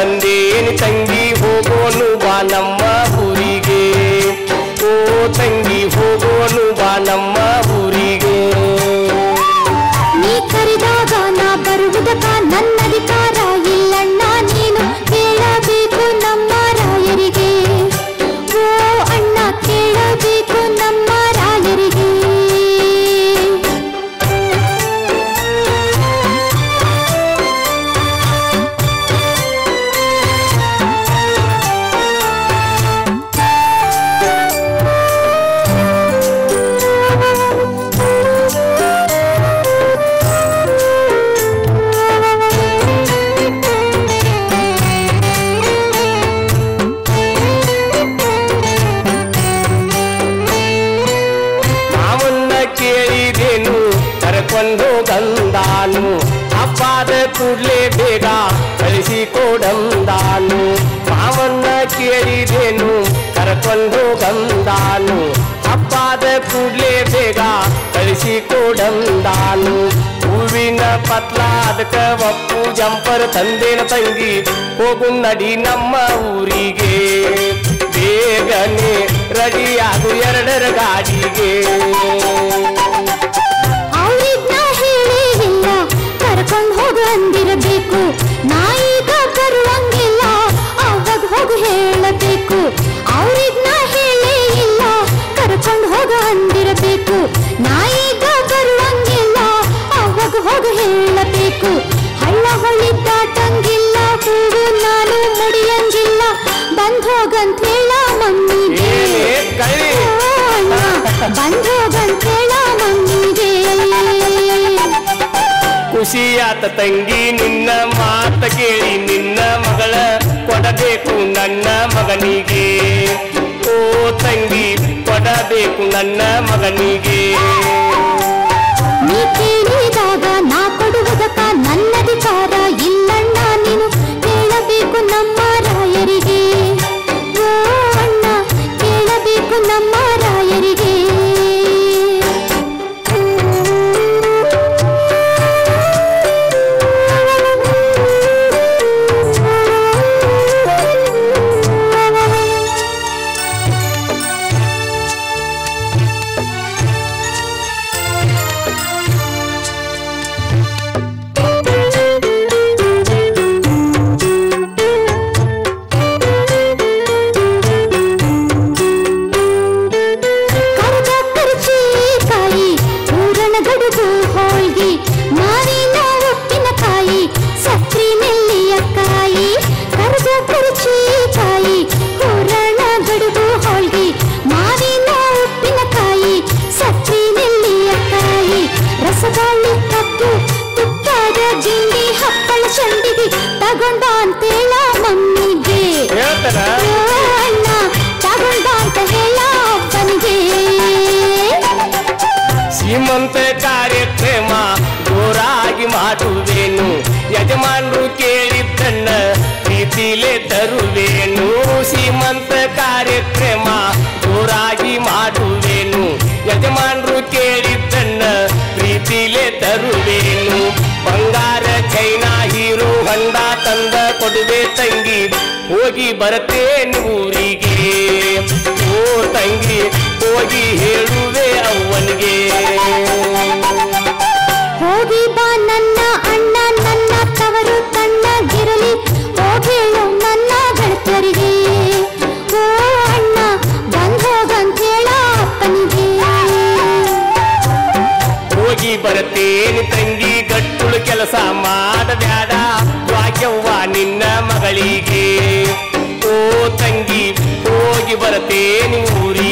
ಬಂದೇನಿ ತಂಗಿ ಹೋಗೋನು ಬಾ ನಮ್ಮ ಊರಿಗೆ ಓ ತಂಗಿ ಹೋಗೋನು ಬಾ ನಮ್ಮ ಊರಿಗೆ ನೀ ಕರೆದಾಗ ನಾ ಬರುವುದಕ್ಕ ನನ್ನ ಅಧಿಕಾರ ಇಲ್ಲಣ್ಣ ನೀನು ಕೇಳಬೇಕು ನಮ್ಮ ರಾಯರಿಗೆ ಓ ಅಣ್ಣ ಕೇಳಬೇಕು ನಮ್ಮ ರಾಯರಿಗೆ ಮಾವನ್ನ ಕೇಳಿದೇನು ಕರ್ಕೊಂಡು ಗಂದಾನು ಹಬ್ಬಾದ ಕೂಡ್ಲೆ ಬೇಗ ಕಳಿಸಿ ಕೊಡಂದಾನು ಮಾವನ್ನ ಕೇಳಿದೇನು ಕರ್ಕೊಂಡು ಗಂದಾನು ಹಬ್ಬಾದ ಕೂಡ್ಲೆ ಬೇಗ ಕಳಿಸಿ ಕೊಡಂದಾನು ಹೂವಿನ ಪತ್ಲ ಅದಕ್ಕ ಒಪ್ಪು ಜಂಪರ್ ತಂದೇನ ತಂಗಿ ಹೋಗು ನಡಿ ನಮ್ಮ ಊರಿಗೆ ಬೇಗನೆ ರೆಡಿಯಾಗು ಎರಡರ ಗಾಡಿಗೆ ಅವ್ರಿಗ್ ನಾ ಹೇಳೇ ಇಲ್ಲ ಕರ್ಕೊಂಡ್ ಹೋಗು ಅಂದಿರಬೇಕು ನಾ ಈಗ ಬರುವಂಗಿಲ್ಲ ಅವಾಗ ಹೋಗು ಹೇಳಬೇಕು ಅವ್ರಿಗ್ ನಾ ಹೇಳೇ ಇಲ್ಲ ಕರ್ಕೊಂಡ್ ಹೋಗು ಅಂದಿರಬೇಕು ನಾ ಈಗ ಬರುವಂಗಿಲ್ಲ ಅವಾಗ ಹೋಗು ಹೇಳಬೇಕು ಹಳ್ಳ ಹೊಳಿ ದಾಟಂಗಿಲ್ಲ ಹೂವು ನಾನು ಮುಡಿಯಂಗಿಲ್ಲ ಬಂದ್ ಹೋಗಂತ ಹೇಳ ಮಮ್ಮಿಗೆ ಏನೇ ಕಳಿ ಬಂದ್ ಹೋಗಂತ ಹೇಳ ಮಮ್ಮಿಗೆ ಖುಷಿಯಾತ ತಂಗಿ ನಿನ್ನ ಮಾತ ಕೇಳಿ ನಿನ್ನ ಮಗಳ ಕೊಡಬೇಕು ನನ್ನ ಮಗನಿಗೆ ಓ ತಂಗಿ ಕೊಡಬೇಕು ನನ್ನ ಮಗನಿಗೆ ನೀ ಕೇಳಿದಾಗ ನಾ ಕೊಡುವುದಕ್ಕ ನನ್ನ ಅಧಿಕಾರ ಇಲ್ಲಣ್ಣ ನೀನು ಕೇಳಬೇಕು ನಮ್ಮ ರಾಯರಿಗೆ ಓ ಅಣ್ಣ ಕೇಳಬೇಕು ನಮ್ಮ ರಾಯರಿಗೆ ಕರ್ದ ಕರ್ಜಿಕಾಯಿ ಪೂರಣ ಗಡುಗು ಹೋಳ್ಗಿ ಮಾವಿನ ಉಪ್ಪಿನಕಾಯಿ ಸಕ್ರಿ ನೆಲ್ಲಿಯ ಕಾಯಿ ಕರ್ದ ಕರ್ಜಿಕಾಯಿ ಪೂರಣ ಗಡುಗು ಹೋಳ್ಗಿ ಮಾವಿನ ಉಪ್ಪಿನಕಾಯಿ ಸಕ್ರಿ ನೆಲ್ಲಿಯ ಕಾಯಿ ರಸಬಾಳಿ ಕಪ್ಪು ತುಪ್ಪದ ಗಿಂಡಿ ಹಪ್ಪಳ ಚಂಡಿಗೆ ತಗೊಂಡ ಅಂತೇಳ ಮಮ್ಮಿಗೆ ಹೇಳ್ತಾರ ಓ ಅಣ್ಣ ತಗೊಂಡ ಅಂತ ಹೇಳ ಅಪ್ಪನಿಗೆ ಸೀಮಂತ ಕಾರ್ಯಕ್ರಮ ಜೋರಾಗಿ ಮಾಡುವೇನು ಯಜಮಾನರು ಕೇಳಿದ್ದನ್ನ ಪ್ರೀತಿಲೆ ತರುವೇನು ಸೀಮಂತ ಕಾರ್ಯಕ್ರಮ ಜೋರಾಗಿ ಮಾಡುವೇನು ಯಜಮಾನರು ಕೇಳಿದ್ದನ್ನ ಪ್ರೀತಿಲೆ ತರುವೇನು ಬಂಗಾರ ಚೈನಾ ಹೀರೋ ಹೊಂಡ ತಂದ ಕೊಡುವೆ ತಂಗಿ ಹೋಗಿ ಬರ್ತೇನೆ ಊರಿಗೆ ಓ ತಂಗಿ ಹೋಗಿ ಹೇಳುವೆ ಅವ್ವನಿಗೆ ಹೋಗಿ ಬಾ ನನ್ನ ಅಣ್ಣ ನನ್ನ ತವರು ತಣ್ಣಗಿರಲಿ ಹೋಗೇಳು ನನ್ನ ಗೆಳತಿಯರಿಗೆ ಓ ಅಣ್ಣ ಬಂದ್ ಹೋಗಂತ ಹೇಳ ಅಪ್ಪನಿಗೆ ಹೋಗಿ ಬರ್ತೇನೆ ತಂಗಿ ಗಟ್ಟುಳು ಕೆಲಸ ಮಾಡಬ್ಯಾಡ ವಾಕ್ಯವ್ವ ನಿನ್ನ ಮಗಳಿಗೆ ಓ ತಂಗಿ ಹೋಗಿ ಬರ್ತೇನೆ ಊರಿಗೆ